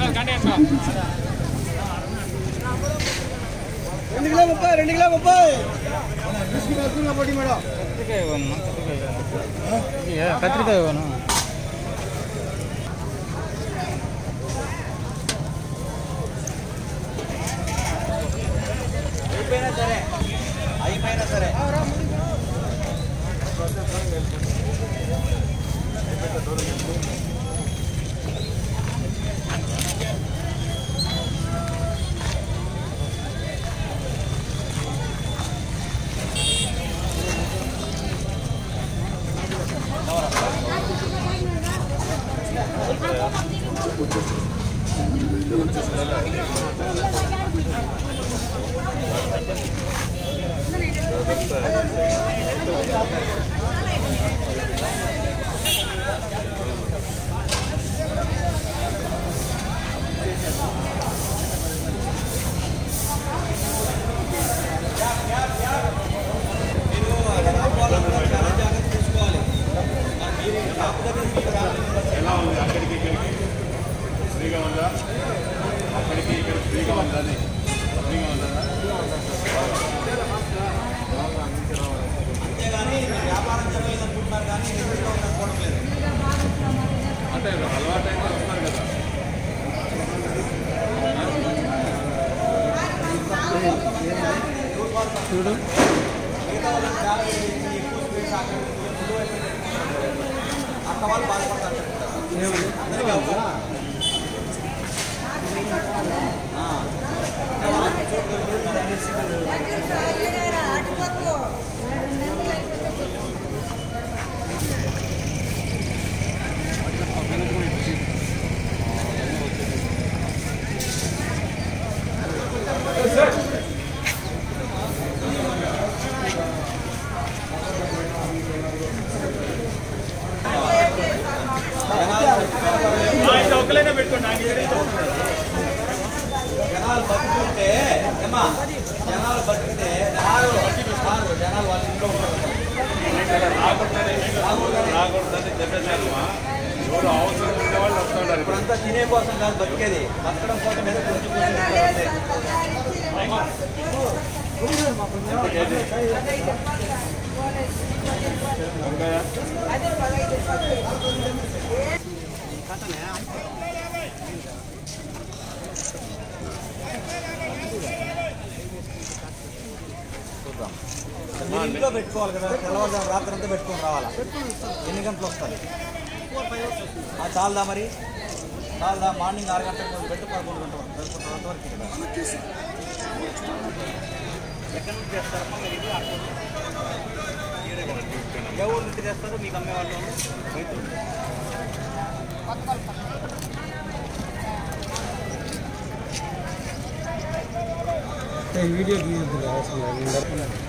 రెండు కిలో ముప్పై రెండు కిలో ముప్పై పోటీ మేడం కత్తికాయ ఇవ్వను కత్తికాయ కత్తికాయ ఇవ్వను అయిపోయినా సరే అయిపోయినా సరే ఎలా ఉంది అక్కడికి ఇక్కడికి ఫ్రీగా ఉందా అక్కడికి ఇక్కడ ఫ్రీగా ఉందా అని? ఫ్రీగా ఉందా అంతేగాని వ్యాపారం చెప్పలేదనుకుంటున్నారు కానీ ఎదురుగా ఉండకపోవడం లేదు అంటే అలవాటు అయితే వస్తున్నారు కదా చూడు మిగతా వాళ్ళకి డ్రైవర్ చేసి ఎక్కువ స్పీడ్ సాగడం అక్క వాళ్ళు బాధపడతారు అందరికీ అవసరం. ఆ. జనాలు బతుకుంటే ఏమా జనాలు బతికితే జనాలు జనాలు జనాలు వాళ్ళ ఇంట్లో ఉంటారు రాకూడదని చెప్పేసారు ఎవరు అవసరం ఉండే వాళ్ళు వస్తున్నారు ఇప్పుడంతా తినే కోసం కాదు బతికేది బతకడం కోసం ఏదో కొంచెం కొంచెం ఉంటుంది. వంకాయ మీరు ఇంట్లో పెట్టుకోవాలి కదా తెల్లవారుజాము రాత్రి అంతా పెట్టుకొని రావాలా ఎన్ని గంటలు వస్తుంది ఆ, చాలదా మరి చాలదా మార్నింగ్ ఆరు గంటలకు కొంచెం పెట్టి పదకొండు గంటల వరకు పదకొండు గంటల వరకు కదా ఎక్కడి నుంచి చేస్తారమ్మా మీరు ఇది? ఏ ఊరు నుంచి చేస్తారు మీకు అమ్మే వాళ్ళు రైతులు వీడియో తీయద్దు